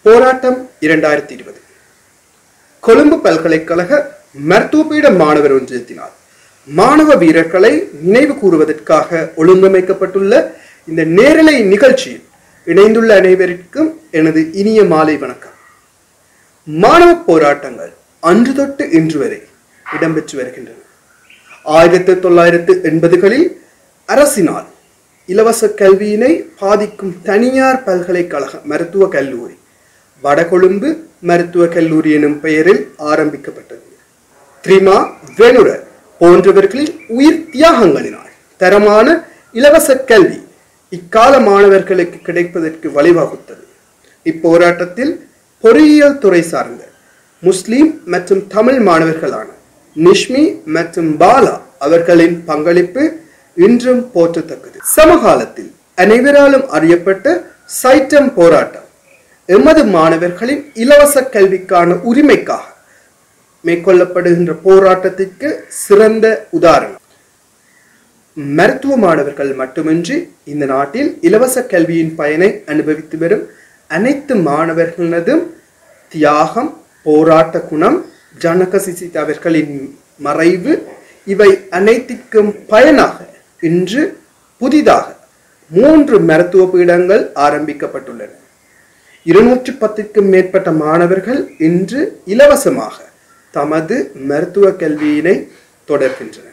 போராட்டம் இரண்டாயிரத்தி இருபது கொழும்பு பல்கலைக்கழக மருத்துவபீட மாணவர் ஒன்றியத்தினால் மாணவ வீரர்களை நினைவு கூறுவதற்காக ஒழுங்கமைக்கப்பட்டுள்ள இந்த நேரலை நிகழ்ச்சியில் இணைந்துள்ள அனைவருக்கும் எனது இனிய மாலை வணக்கம் மாணவ போராட்டங்கள் அன்று தொட்டு இன்று வரை இடம்பெற்று வருகின்றன ஆயிரத்தி தொள்ளாயிரத்து எண்பதுகளில் அரசினால் இலவச கல்வியினை பாதிக்கும் தனியார் பல்கலைக்கழக மருத்துவ கல்லூரி வடகொழும்பு மருத்துவ கல்லூரி எனும் பெயரில் ஆரம்பிக்கப்பட்டது த்ரிமா வெனுர போன்றவர்களின் உயிர் தியாகங்களினால் தரமான இலவச கல்வி இக்கால மாணவர்களுக்கு கிடைப்பதற்கு வழிவகுத்தது இப்போராட்டத்தில் பொறியியல் துறை சார்ந்த முஸ்லிம் மற்றும் தமிழ் மாணவர்களான நிஷ்மி மற்றும் பாலா அவர்களின் பங்களிப்பு இன்றும் போற்றத்தக்கது சமகாலத்தில் அனைவராலும் அறியப்பட்ட சைட்டம் போராட்டம் எமது மாணவர்களின் இலவச கல்விக்கான உரிமைக்காக மேற்கொள்ளப்படுகின்ற போராட்டத்திற்கு சிறந்த உதாரணம் மருத்துவ மாணவர்கள் மட்டுமின்றி இந்த நாட்டில் இலவச கல்வியின் பயனை அனுபவித்து வரும் அனைத்து மாணவர்களதும் தியாகம் போராட்ட குணம் ஜனக சிசித் அவர்களின் மறைவு இவை அனைத்திற்கும் பயனாக இன்று புதிதாக மூன்று மருத்துவ பீடங்கள் ஆரம்பிக்கப்பட்டுள்ளன இருநூற்றி பத்துக்கும் மேற்பட்ட மாணவர்கள் இன்று இலவசமாக தமது மருத்துவ கல்வியினை தொடர்கின்றனர்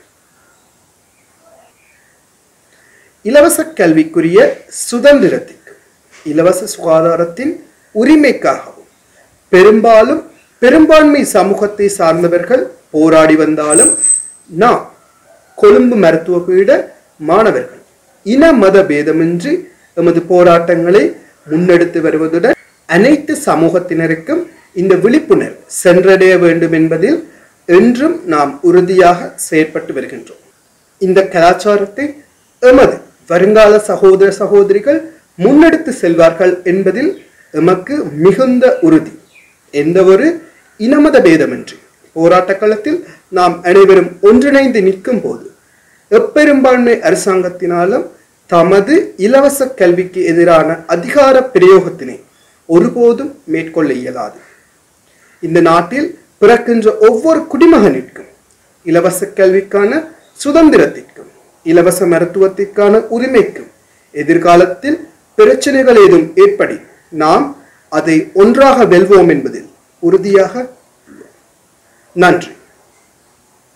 இலவச கல்விக்குரிய சுதந்திரத்திற்கு இலவச சுகாதாரத்தின் உரிமைக்காகவும் பெரும்பாலும் பெரும்பான்மை சமூகத்தை சார்ந்தவர்கள் போராடி வந்தாலும் நாம் கொழும்பு மருத்துவ பீட மாணவர்கள் இன மத பேதமின்றி எமது போராட்டங்களை முன்னெடுத்து வருவதுடன் அனைத்து சமூகத்தினருக்கும் இந்த விழிப்புணர்வு சென்றடைய வேண்டும் என்பதில் என்றும் நாம் உறுதியாக செயற்பட்டு வருகின்றோம் இந்த கலாச்சாரத்தை எமது வருங்கால சகோதர சகோதரிகள் முன்னெடுத்து செல்வார்கள் என்பதில் எமக்கு மிகுந்த உறுதி எந்த ஒரு இனமத பேதமின்றி போராட்ட களத்தில் நாம் அனைவரும் ஒன்றிணைந்து நிற்கும் போது எப்பெரும்பான்மை அரசாங்கத்தினாலும் தமது இலவச கல்விக்கு எதிரான அதிகார பிரயோகத்தினை ஒருபோதும் மேற்கொள்ள இயலாது இந்த நாட்டில் பிறக்கின்ற ஒவ்வொரு குடிமகனிற்கும் இலவச கல்விக்கான சுதந்திரத்திற்கும் இலவச மருத்துவத்திற்கான உரிமைக்கும் எதிர்காலத்தில் பிரச்சனைகள் ஏதும் ஏற்படி நாம் அதை ஒன்றாக வெல்வோம் என்பதில் உறுதியாக உள்ளோம். நன்றி